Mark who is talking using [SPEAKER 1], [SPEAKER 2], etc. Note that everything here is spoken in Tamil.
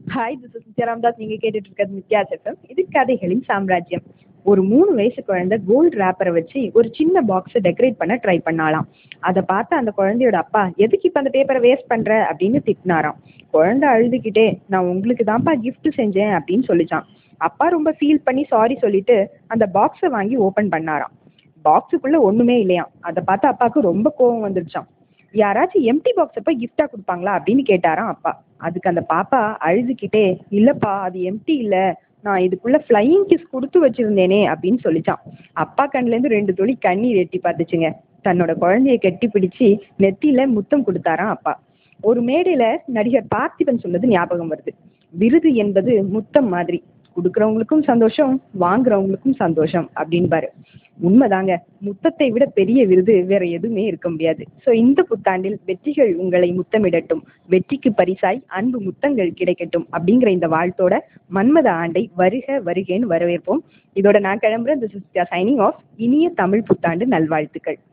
[SPEAKER 1] hi this is Nithya Ramdas நீங்க கேட்டுட்டு இருக்கிறது நித்யா எஃப்எம் இது கதைகளின் சாம்ராஜ்யம் ஒரு மூணு வயசு குழந்தை கோல்டு ரேப்பரை வச்சு ஒரு சின்ன பாக்ஸை டெக்கரேட் பண்ண ட்ரை பண்ணாலாம் அதை பார்த்து அந்த குழந்தையோட அப்பா எதுக்கு இப்போ அந்த பேப்பரை வேஸ்ட் பண்ற அப்படின்னு திட்டினாராம் குழந்தை அழுதுகிட்டே நான் உங்களுக்கு தான்ப்பா gift செஞ்சேன் அப்படின்னு சொல்லிச்சான் அப்பா ரொம்ப ஃபீல் பண்ணி சாரி சொல்லிட்டு அந்த பாக்ஸை வாங்கி ஓபன் பண்ணாராம் பாக்ஸுக்குள்ள ஒண்ணுமே இல்லையாம் அதை பார்த்து அப்பாவுக்கு ரொம்ப கோவம் வந்துருச்சாம் யாராச்சும் எம்டி பாக்ஸை போய் gift-ஆ கொடுப்பாங்களா அப்படின்னு கேட்டாராம் அப்பா அதுக்கு அந்த பாப்பா அழுதுகிட்டே இல்லப்பா அது எம்டி இல்ல நான் இதுக்குள்ள ஃப்ளையிங் கிஸ் கொடுத்து வச்சிருந்தேனே அப்படின்னு சொல்லிச்சான் அப்பா கண்ணுல இருந்து ரெண்டு துளி கண்ணீர் எட்டி பார்த்துச்சுங்க தன்னோட குழந்தைய கெட்டி பிடிச்சு நெத்தியில முத்தம் கொடுத்தாராம் அப்பா ஒரு மேடையில நடிகர் பார்த்திபன் சொன்னது ஞாபகம் வருது விருது என்பது முத்தம் மாதிரி கொடுக்கறவங்களுக்கும் சந்தோஷம் வாங்குறவங்களுக்கும் சந்தோஷம் அப்படின்பாரு உண்மைதாங்க முத்தத்தை விட பெரிய விருது வேற எதுவுமே இருக்க முடியாது ஸோ இந்த புத்தாண்டில் வெற்றிகள் உங்களை முத்தமிடட்டும் வெற்றிக்கு பரிசாய் அன்பு முத்தங்கள் கிடைக்கட்டும் அப்படிங்கிற இந்த வாழ்த்தோட மன்மத ஆண்டை வருக வருகேன்னு வரவேற்போம் இதோட நான் கிளம்புறேன் திஸ் இஸ் சைனிங் ஆஃப் இனிய தமிழ் புத்தாண்டு நல்வாழ்த்துக்கள்